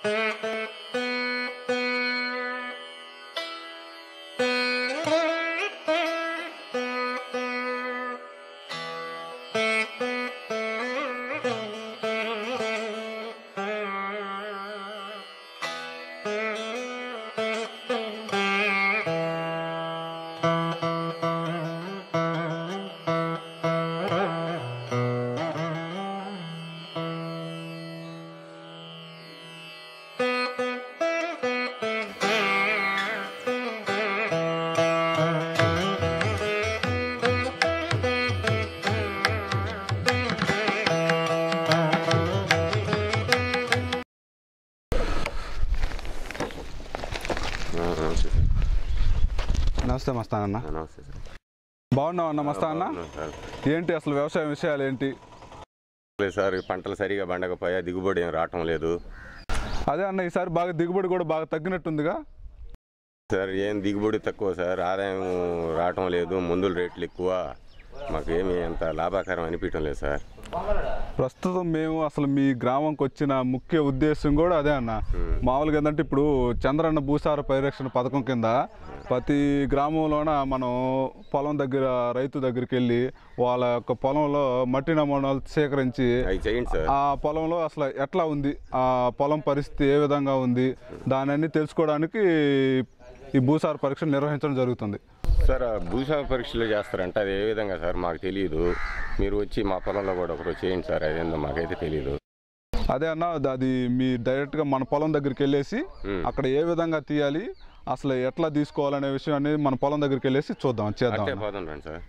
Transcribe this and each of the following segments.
ఆ, నమస్తే సార్ నమస్తే మస్తానన్న ఆ, నమస్తే సార్ బాగున్నావు అన్న మస్తానన్న బాగున్నాను సార్ ఏంటి అసలు వ్యవసాయ విషయాలు ఏంటి లేదు సార్ ఈ పంటలు సరిగా పండకపోయా దిగుబడి ఏం రావటం లేదు అదే అన్న ఈసారి బాగా దిగుబడి కూడా బాగా తగ్గినట్టుందిగా సార్ ఏం దిగుబడి తక్కువ సార్ ఆదాయం రావటం లేదు మందుల రేట్లు ఎక్కువ మాకేమి అంత లాభాకరం అనిపించడం లేదు సార్ ప్రస్తుతం మేము అసలు మీ గ్రామంకి వచ్చిన ముఖ్య ఉద్దేశం కూడా అదే అన్న మామూలుగా ఏంటంటే ఇప్పుడు చంద్రన్న భూసార పరిరక్షణ పథకం కింద ప్రతి గ్రామంలోన మనం పొలం దగ్గర రైతు దగ్గరికి వెళ్ళి వాళ్ళ యొక్క పొలంలో మట్టి నమూనాలు సేకరించి అవి చేయండి సార్ ఆ పొలంలో అసలు ఎట్లా ఉంది ఆ పొలం పరిస్థితి ఏ విధంగా ఉంది దానన్నీ తెలుసుకోవడానికి ఈ భూసార పరీక్షలు నిర్వహించడం జరుగుతుంది సార్ ఆ భూసార పరీక్షలు చేస్తారంటే అది ఏ విధంగా సార్ మాకు తెలియదు మీరు వచ్చి మా పొలంలో కూడా ఒకరోజు చేయండి సార్ అదేందో మాకైతే తెలియదు అదే అన్న అది మీ డైరెక్ట్గా మన పొలం దగ్గరికి వెళ్ళేసి మ్మ్. అక్కడ ఏ విధంగా తీయాలి అసలు ఎట్లా తీసుకోవాలనే విషయం అనేది మన పొలం దగ్గరికి వెళ్ళేసి చూద్దాం చేద్దాం అట్టే అన్న. పోదాం రండి సార్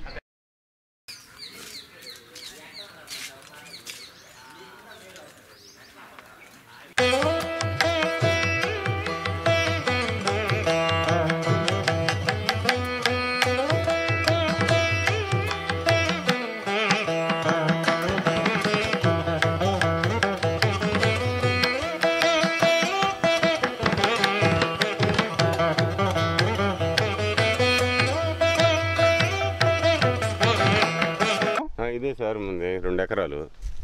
ఆ, ఇదే సార్ ముందే రెండు ఎకరాలు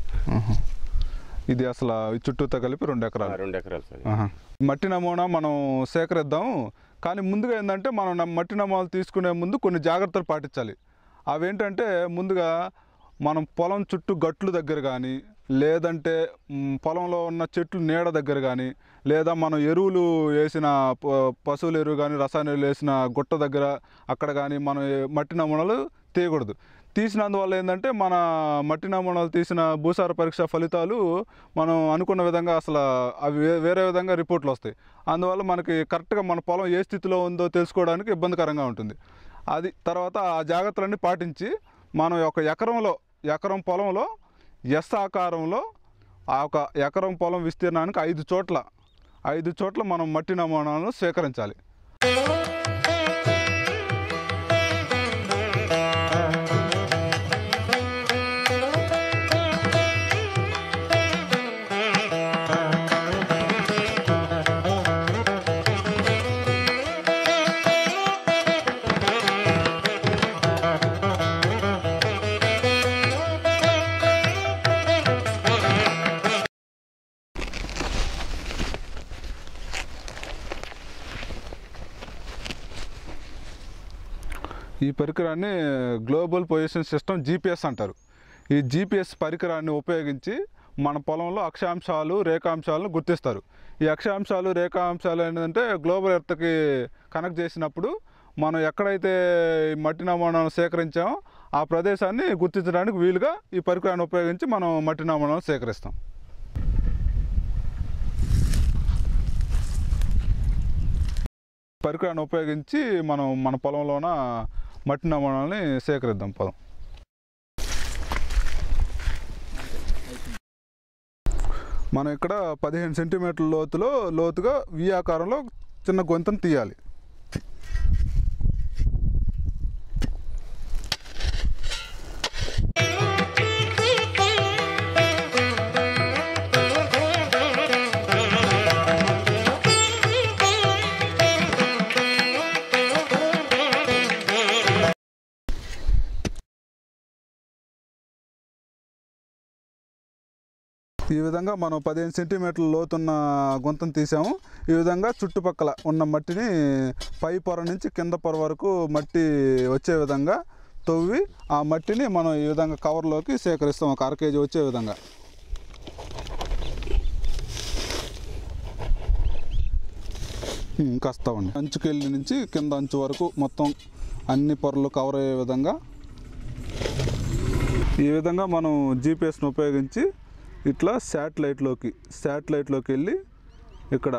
ఇది అసలు ఈ చుట్టూతో కలిపి రెండు ఆ, ఎకరాలు రెండు ఎకరాలు సార్ ఆహా. మట్టి నమూనా మనం సేకరిద్దాం కానీ ముందుగా ఏంటంటే మనం నమ్- మట్టి నమూనాలు తీసుకునే ముందు కొన్ని జాగ్రత్తలు పాటించాలి అవేంటంటే ముందుగా మనం పొలం చుట్టూ గట్లు దగ్గర కానీ లేదంటే మ్, పొలంలో ఉన్న చెట్లు నీడ దగ్గర కానీ లేదా మనం ఎరువులు వేసిన ప- పశువుల ఎరువు కానీ రసాయన ఎరువులు వేసిన గుట్ట దగ్గర అక్కడ కానీ మనం ఏ- మట్టి నమూనాలు తీయకూడదు తీసినందువల్ల ఏంటంటే మన మట్టి నమూనాలు తీసిన భూసార పరీక్ష ఫలితాలు మనం అనుకున్న విధంగా అసలు అవి వే- వేరే విధంగా రిపోర్ట్లు వస్తాయి అందువల్ల మనకి కరెక్ట్గా మన పొలం ఏ స్థితిలో ఉందో తెలుసుకోవడానికి ఇబ్బందికరంగా ఉంటుంది అది తర్వాత ఆ జాగ్రత్తలన్నీ పాటించి మనం ఒక ఎకరంలో ఎకరం పొలంలో ఎస్ ఆకారంలో ఆ ఒక ఎకరం పొలం విస్తీర్ణానికి ఐదు చోట్ల ఐదు చోట్ల మనం మట్టి నమూనాలను సేకరించాలి ఈ పరికరాన్ని గ్లోబల్ పొజిషన్ సిస్టమ్ జీపీఎస్ అంటారు ఈ జీపీఎస్ పరికరాన్ని ఉపయోగించి మన పొలంలో అక్షాంశాలు రేఖాంశాలను గుర్తిస్తారు ఈ అక్షాంశాలు రేఖాంశాలు ఏంటంటే గ్లోబల్ ఎర్త్కి కనెక్ట్ చేసినప్పుడు మనం ఎక్కడైతే ఈ మట్టి నమూనాను సేకరించామో ఆ ప్రదేశాన్ని గుర్తించడానికి వీలుగా ఈ పరికరాన్ని ఉపయోగించి మనం మట్టి నమూనాను సేకరిస్తాం పరికరాన్ని ఉపయోగించి మనం మన పొలంలోన మట్టి నమూనాలని సేకరిద్దాం పొలం మనం ఇక్కడ పదిహేను సెంటీమీటర్ల లోతులో లోతుగా వి ఆకారంలో చిన్న గొంతును తీయాలి ఈ విధంగా మనం పదిహేను సెంటీమీటర్ల లోతున్న గుంతను తీసాము ఈ విధంగా చుట్టుపక్కల ఉన్న మట్టిని పై పొర నుంచి కింద పొర వరకు మట్టి వచ్చే విధంగా తవ్వి ఆ మట్టిని మనం ఈ విధంగా కవర్లోకి సేకరిస్తాం ఒక అర కేజీ వచ్చే విధంగా ఇంకా వస్తామండి అంచుకెళ్ళి నుంచి కింద అంచు వరకు మొత్తం అన్ని పొరలు కవర్ అయ్యే విధంగా ఈ విధంగా మనం జీపీఎస్ని ఉపయోగించి ఇట్లా శాటిలైట్లోకి శాటిలైట్లోకి వెళ్ళి ఇక్కడ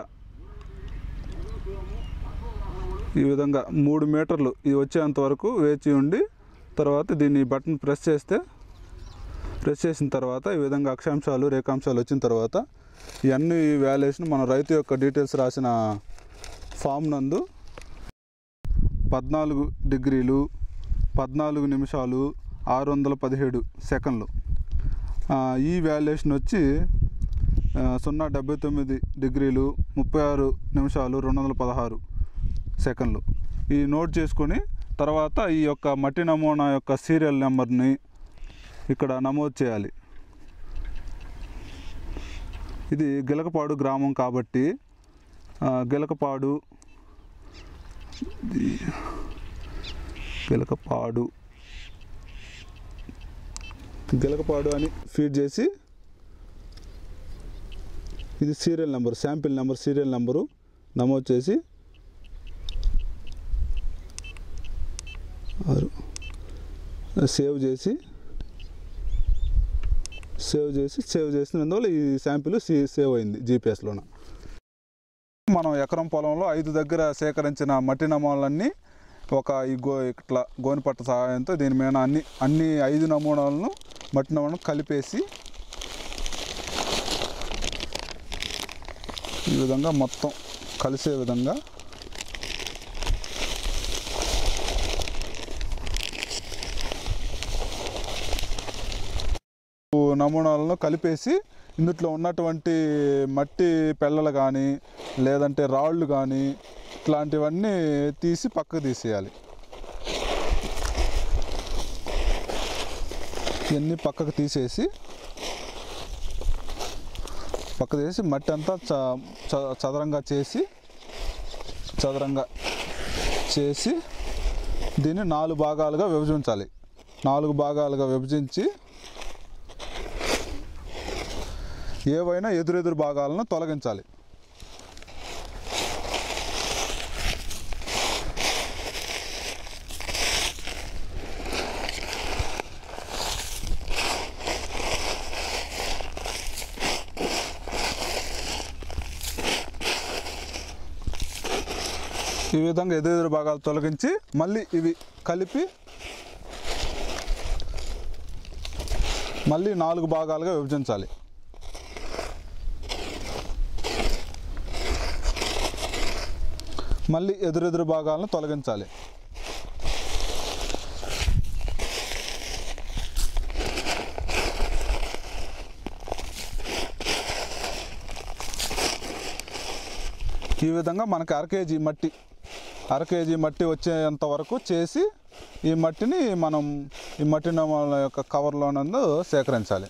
ఈ విధంగా మూడు మీటర్లు ఇది వచ్చేంత వరకు వేచి ఉండి తర్వాత దీన్ని బటన్ ప్రెస్ చేస్తే ప్రెస్ చేసిన తర్వాత ఈ విధంగా అక్షాంశాలు రేఖాంశాలు వచ్చిన తర్వాత ఇవన్నీ వాల్యుయేషన్ మన రైతు యొక్క డీటెయిల్స్ రాసిన ఫామ్ నందు పద్నాలుగు డిగ్రీలు పద్నాలుగు నిమిషాలు ఆరు వందల పదిహేడు సెకండ్లు ఆ, ఈ వాల్యుయేషన్ వచ్చి ఆ, సున్నా డెబ్బై తొమ్మిది డిగ్రీలు ముప్పై ఆరు నిమిషాలు రెండు వందల పదహారు సెకండ్లు ఈ నోట్ చేసుకొని తర్వాత ఈ యొక్క మట్టి నమూనా యొక్క సీరియల్ నెంబర్ని ఇక్కడ నమోదు చేయాలి ఇది గిలకపాడు గ్రామం కాబట్టి ఆ, గిలకపాడు ఇది గిలకపాడు గిలకపాడు అని ఫీడ్ చేసి ఇది serial number sample number serial number నమోదు చేసి ఆరు సేవ్ చేసి సేవ్ చేసి సేవ్ చేసినందువల్ల ఈ శాంపిల్ సేవ్ అయింది జీపీఎస్లోన మనం ఎకరం పొలంలో ఐదు దగ్గర సేకరించిన మట్టి నమూనాలన్నీ ఒక ఈ గో ఇట్లా గోనిపట్ట సహాయంతో దీని మీద అన్ని అన్ని ఐదు నమూనాలను మట్టి నమూనాలను కలిపేసి ఈ విధంగా మొత్తం కలిసే విధంగా నమూనాలను కలిపేసి ఇందులో ఉన్నటువంటి మట్టి పెళ్ళలు కానీ లేదంటే రాళ్ళు కానీ ఇట్లాంటివన్నీ తీసి పక్కకు తీసేయాలి ఇవన్నీ పక్కకు తీసేసి పక్క తీసి మట్టి అంతా చ చ- చదరంగా చేసి చదరంగా చేసి దీన్ని నాలుగు భాగాలుగా విభజించాలి నాలుగు భాగాలుగా విభజించి ఏవైనా ఎదురెదురు భాగాలను తొలగించాలి ఈ విధంగా ఎదురెదురు భాగాలు తొలగించి మళ్ళీ ఇవి కలిపి మళ్ళీ నాలుగు భాగాలుగా విభజించాలి మళ్ళీ ఎదురెదురు భాగాలను తొలగించాలి ఈ విధంగా మనకి అర కేజీ మట్టి అర కేజీ మట్టి వచ్చేంత వరకు చేసి ఈ మట్టిని మనం ఈ మట్టి నమూనాల యొక్క కవర్లో నందు సేకరించాలి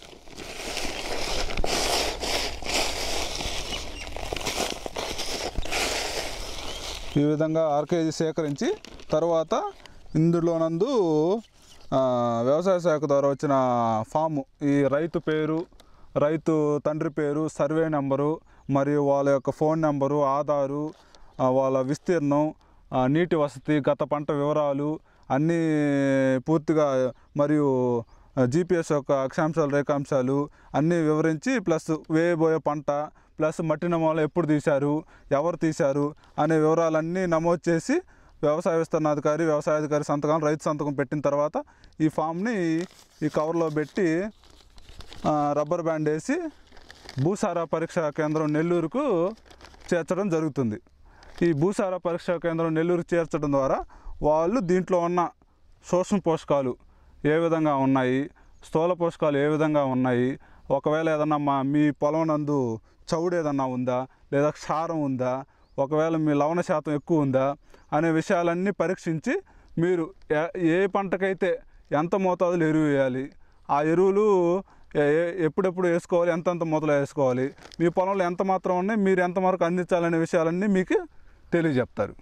ఈ విధంగా అర కేజీ సేకరించి తర్వాత ఇందులోనందు ఆ, వ్యవసాయ శాఖ ద్వారా వచ్చిన ఫాము ఈ రైతు పేరు రైతు తండ్రి పేరు సర్వే నెంబరు మరియు వాళ్ళ యొక్క ఫోన్ నెంబరు ఆధారు ఆ, వాళ్ళ విస్తీర్ణం ఆ, నీటి వసతి గత పంట వివరాలు అన్నీ పూర్తిగా మరియు జీపీఎస్ యొక్క అక్షాంశాలు రేఖాంశాలు అన్నీ వివరించి ప్లస్ వేయబోయే పంట ప్లస్ మట్టి నమూనాలు ఎప్పుడు తీశారు ఎవరు తీశారు అనే వివరాలన్నీ నమోదు చేసి వ్యవసాయ విస్తరణాధికారి వ్యవసాయాధికారి సంతకం రైతు సంతకం పెట్టిన తర్వాత ఈ ఫామ్ని ఈ కవర్లో పెట్టి ఆ, రబ్బర్ బ్యాండ్ వేసి భూసార పరీక్షా కేంద్రం నెల్లూరుకు చేర్చడం జరుగుతుంది ఈ భూసార పరీక్షా కేంద్రం నెల్లూరుకు చేర్చడం ద్వారా వాళ్ళు దీంట్లో ఉన్న సూక్ష్మ పోషకాలు ఏ విధంగా ఉన్నాయి స్థూల పోషకాలు ఏ విధంగా ఉన్నాయి ఒకవేళ ఏదన్నా మా మీ పొలం నందు చౌడు ఏదన్నా ఉందా లేదా క్షారం ఉందా ఒకవేళ మీ లవణ శాతం ఎక్కువ ఉందా అనే విషయాలన్నీ పరీక్షించి మీరు ఏ ఏ పంటకైతే ఎంత మోతాదులో ఎరువు వేయాలి ఆ ఎరువులు ఏ- ఏ- ఎప్పుడెప్పుడు వేసుకోవాలి ఎంతెంత మొదలు వేసుకోవాలి మీ పొలంలో ఎంత మాత్రం ఉన్నాయి మీరు ఎంత వరకు అందించాలనే విషయాలన్నీ మీకు తెలియజెప్తారు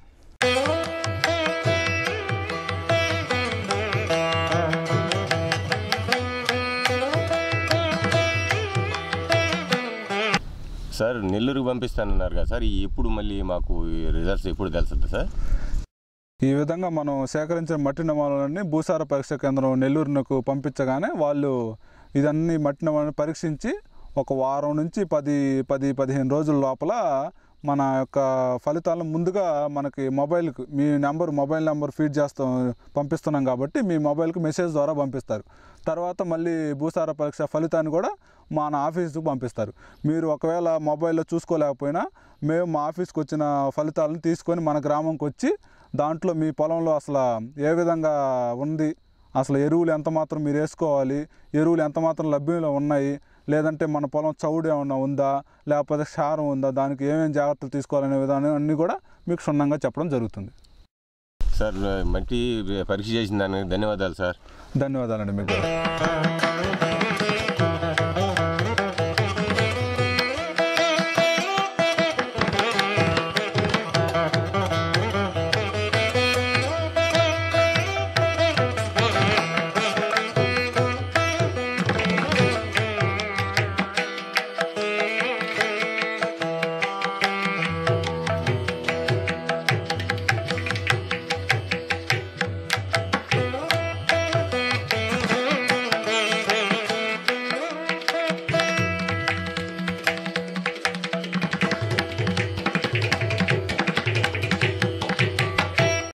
సార్ నెల్లూరుకి పంపిస్తానన్నారు కదా సార్ ఈ ఎప్పుడు మళ్ళీ మాకు ఈ రిజల్ట్స్ ఎప్పుడు తెలుస్తుంది సార్ ఈ విధంగా మనం సేకరించిన మట్టి నమూనాలన్నీ భూసార పరీక్ష కేంద్రం నెల్లూరునకు పంపించగానే వాళ్ళు ఇదన్నీ మట్టి నమూనాలను పరీక్షించి ఒక వారం నుంచి పది పది పదిహేను రోజుల లోపల మన యొక్క ఫలితాలను ముందుగా మనకి మొబైల్కి మీ నెంబర్ మొబైల్ నెంబర్ ఫీడ్ చేస్తాం పంపిస్తున్నాం కాబట్టి మీ మొబైల్కి మెసేజ్ ద్వారా పంపిస్తారు తర్వాత మళ్ళీ భూసార పరీక్ష ఫలితాన్ని కూడా మన ఆఫీస్కి పంపిస్తారు మీరు ఒకవేళ మొబైల్లో చూసుకోలేకపోయినా మేము మా ఆఫీస్కి వచ్చిన ఫలితాలను తీసుకొని మన గ్రామంకి వచ్చి దాంట్లో మీ పొలంలో అసలు ఏ విధంగా ఉంది అసలు ఎరువులు ఎంత మాత్రం మీరు వేసుకోవాలి ఎరువులు ఎంత మాత్రం లభ్యంలో ఉన్నాయి లేదంటే మన పొలం చౌడు ఏమన్నా ఉందా లేకపోతే క్షారం ఉందా దానికి ఏమేమి జాగ్రత్తలు తీసుకోవాలనే విధానం అన్నీ కూడా మీకు క్షుణ్ణంగా చెప్పడం జరుగుతుంది సార్ మట్టి పరీక్ష చేసిన దానికి ధన్యవాదాలు సార్ ధన్యవాదాలండి మీకు కూడా